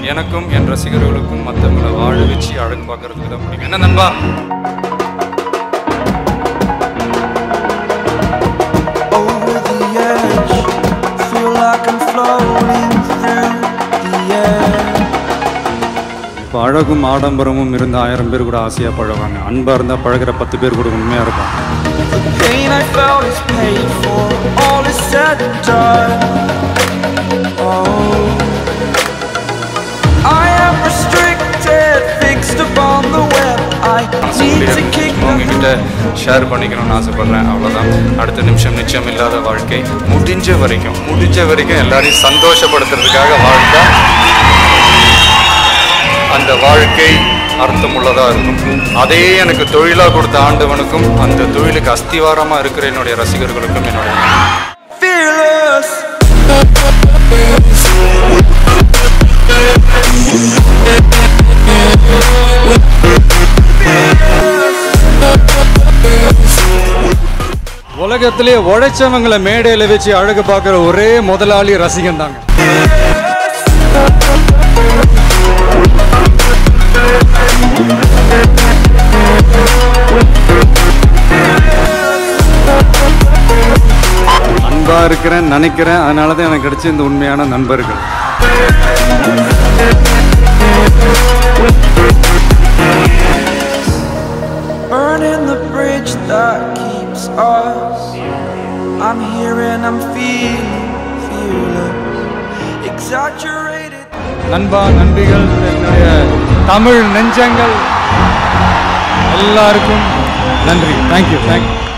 எனக்கும் என் ரசிகர்களுக்கும் மற்றவங்களை வாழ வச்சு அழகு பார்க்கறதுக்கு தான் முடியும் என்ன நண்பா over the edge. Feel like I'm floating through the air. இப்போ அழகும் ஆடம்பரமும் இருந்த ஆயிரம் பேர் கூட ஆசையாக பழகுவாங்க அன்பாக இருந்தால் பழகுற பத்து பேர் கூட உண்மையாக இருப்பாங்க Pain I felt is paid for. All is said and done. Oh, I am restricted, fixed upon the web. I need to kick the உங்ககிட்ட ஷேர் பண்ணிக்கணும்னு ஆசைப்படுறேன் அவ்வளோதான் அடுத்த நிமிஷம் நிச்சயம் இல்லாத வாழ்க்கை முடிஞ்ச வரைக்கும் முடிஞ்ச வரைக்கும் எல்லாரையும் சந்தோஷப்படுத்துறதுக்காக வாழ்க்கை அந்த வாழ்க்கை அர்த்தமுள்ளதாக இருக்கும் அதே எனக்கு தொழிலாக கொடுத்த ஆண்டவனுக்கும் அந்த தொழிலுக்கு அஸ்திவாரமாக இருக்கிற என்னுடைய ரசிகர்களுக்கும் என்னுடைய fearless. உலகத்திலே உழைச்சவங்களை மேடையில் வச்சு அழகு பார்க்குற ஒரே முதலாளி ரசிகன் தாங்க அன்பா இருக்கிறேன் நினைக்கிறேன் அதனால தான் எனக்கு கிடைச்ச இந்த உண்மையான நண்பர்கள் Burning the bridge that keeps us. I'm here and I'm feeling fearless. Exaggerated. நண்பா நன்றிகள் என்னுடைய தமிழ் நெஞ்சங்கள் எல்லாருக்கும் நன்றி தேங்க்யூ தேங்க்யூ